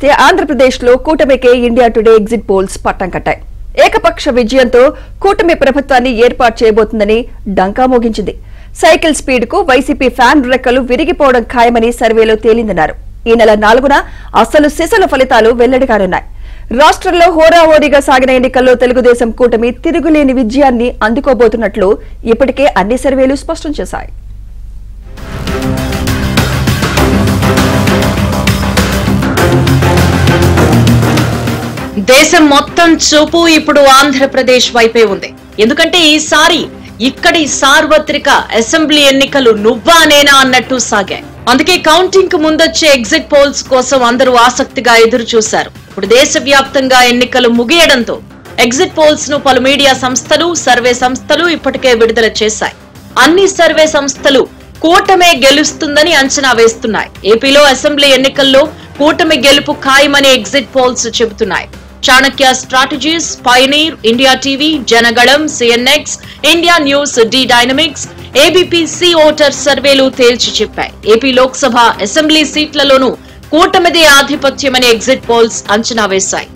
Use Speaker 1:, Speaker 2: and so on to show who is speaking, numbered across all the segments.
Speaker 1: చూస్తే ఆంధ్రప్రదేశ్ లో కూటమికే ఇండియా టుడే ఎగ్జిట్ పోల్స్ పట్టం కట్టాయి ఏకపక్ష విజయంతో కూటమి ప్రభుత్వాన్ని ఏర్పాటు చేయబోతుందని డంకా మోగించింది సైకిల్ స్పీడ్ కు వైసీపీ ఫ్యాన్ రెక్కలు విరిగిపోవడం ఖాయమని సర్వేలో తేలిందన్నారు ఈ నెల నాలుగున అసలు సిసలు ఫలితాలు వెల్లడికానున్నాయి రాష్ట్రంలో హోరాహోరీగా సాగిన ఎన్నికల్లో తెలుగుదేశం కూటమి తిరుగులేని విజయాన్ని అందుకోబోతున్నట్లు ఇప్పటికే అన్ని సర్వేలు స్పష్టం చేశాయి
Speaker 2: దేశం మొత్తం చూపు ఇప్పుడు ఆంధ్రప్రదేశ్ వైపే ఉంది ఎందుకంటే ఈసారి ఇక్కడి సార్వత్రిక అసెంబ్లీ ఎన్నికలు నువ్వా నేనా అన్నట్టు సాగాయి అందుకే కౌంటింగ్ కు ముందొచ్చే ఎగ్జిట్ పోల్స్ కోసం అందరూ ఆసక్తిగా ఎదురు చూశారు ఇప్పుడు దేశవ్యాప్తంగా ఎన్నికలు ముగియడంతో ఎగ్జిట్ పోల్స్ ను పలు మీడియా సంస్థలు సర్వే సంస్థలు ఇప్పటికే విడుదల చేశాయి అన్ని సర్వే సంస్థలు కూటమే గెలుస్తుందని అంచనా వేస్తున్నాయి ఏపీలో అసెంబ్లీ ఎన్నికల్లో కూటమి గెలుపు ఖాయమని ఎగ్జిట్ పోల్స్ చెబుతున్నాయి Chanakya strategies pioneer India TV Janagalam CNX India news D dynamics ABP C voter సర్వేలు తేల్చి చెప్పాయి ఏపీ లోక్సభ అసెంబ్లీ సీట్లలోనూ కూటమిదే ఆధిపత్యమని ఎగ్జిట్ పోల్స్ అంచనా వేశాయి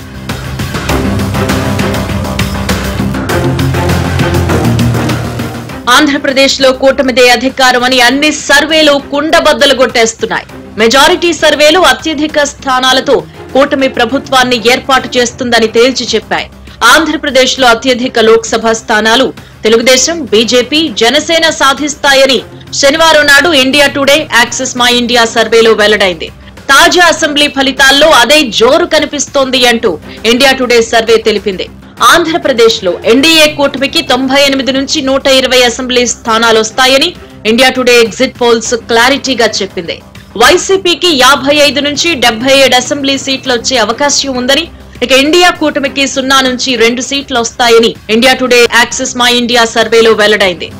Speaker 2: ఆంధ్రప్రదేశ్ లో కూటమిదే అధికారం అని అన్ని సర్వేలు కుండబద్దలు కొట్టేస్తున్నాయి మెజారిటీ సర్వేలు అత్యధిక స్థానాలతో కూటమి ప్రభుత్వాన్ని ఏర్పాటు చేస్తుందని తేల్చి చెప్పాయి ఆంధ్రప్రదేశ్ లో అత్యధిక లోక్సభ స్థానాలు తెలుగుదేశం బీజేపీ జనసేన సాధిస్తాయని శనివారం నాడు India Today Axis My India సర్వేలో వెల్లడైంది తాజా అసెంబ్లీ ఫలితాల్లో అదే జోరు కనిపిస్తోంది అంటూ ఇండియా టుడే సర్వే తెలిపింది ఆంధ్రప్రదేశ్ లో ఎన్డీఏ కూటమికి తొంభై ఎనిమిది నుంచి నూట ఇరవై అసెంబ్లీ స్థానాలు వస్తాయని ఇండియా టుడే ఎగ్జిట్ పోల్స్ క్లారిటీగా చెప్పింది వైసీపీకి యాభై ఐదు నుంచి డెబ్బై ఏడు అసెంబ్లీ సీట్లు వచ్చే అవకాశం ఉందని ఇక ఇండియా కూటమికి సున్నా నుంచి రెండు సీట్లు వస్తాయని India Today Axis My India సర్వేలో వెల్లడైంది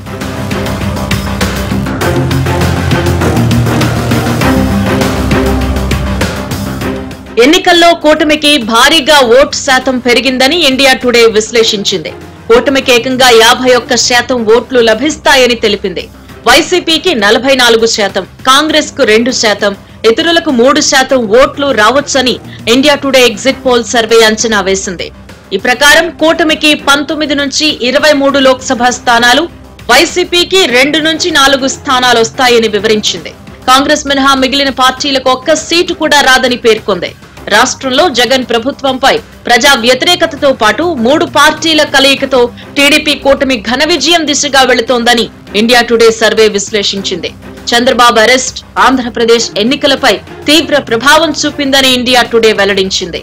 Speaker 2: ఎన్నికల్లో కూటమికి భారీగా ఓటు శాతం పెరిగిందని ఇండియా టుడే విశ్లేషించింది కూటమికి ఏకంగా యాభై ఒక్క శాతం ఓట్లు లభిస్తాయని తెలిపింది వైసీపీకి నలభై నాలుగు శాతం కాంగ్రెస్ కు రెండు శాతం ఇతరులకు మూడు శాతం ఓట్లు రావచ్చని India Today exit poll survey అంచనా వేసింది ఈ ప్రకారం కూటమికి పంతొమ్మిది నుంచి ఇరవై మూడు లోక్సభ స్థానాలు వైసీపీకి రెండు నుంచి నాలుగు స్థానాలు వస్తాయని వివరించింది కాంగ్రెస్ మినహా మిగిలిన పార్టీలకు ఒక్క సీటు కూడా రాదని పేర్కొంది రాష్ట్రంలో జగన్ ప్రభుత్వంపై ప్రజా వ్యతిరేకతతో పాటు మూడు పార్టీల కలయికతో టీడీపీ కూటమి ఘన విజయం దిశగా వెళుతోందని ఇండియా టుడే సర్వే విశ్లేషించింది చంద్రబాబు అరెస్ట్ ఆంధ్రప్రదేశ్ ఎన్నికలపై తీవ్ర ప్రభావం చూపిందని ఇండియా టుడే వెల్లడించింది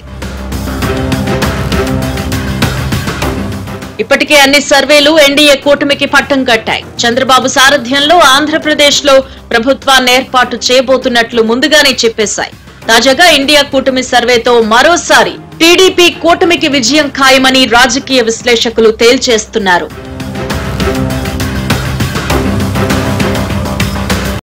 Speaker 2: ఇప్పటికే అన్ని సర్వేలు ఎన్డీఏ కూటమికి పట్టం కట్టాయి చంద్రబాబు సారథ్యంలో ఆంధ్రప్రదేశ్ లో ప్రభుత్వాన్ని ఏర్పాటు చేయబోతున్నట్లు ముందుగానే చెప్పేశాయి తాజాగా ఇండియా కూటమి సర్వేతో మరోసారి టీడీపీ కూటమికి విజయం ఖాయమని రాజకీయ విశ్లేషకులు తేల్చేస్తున్నారు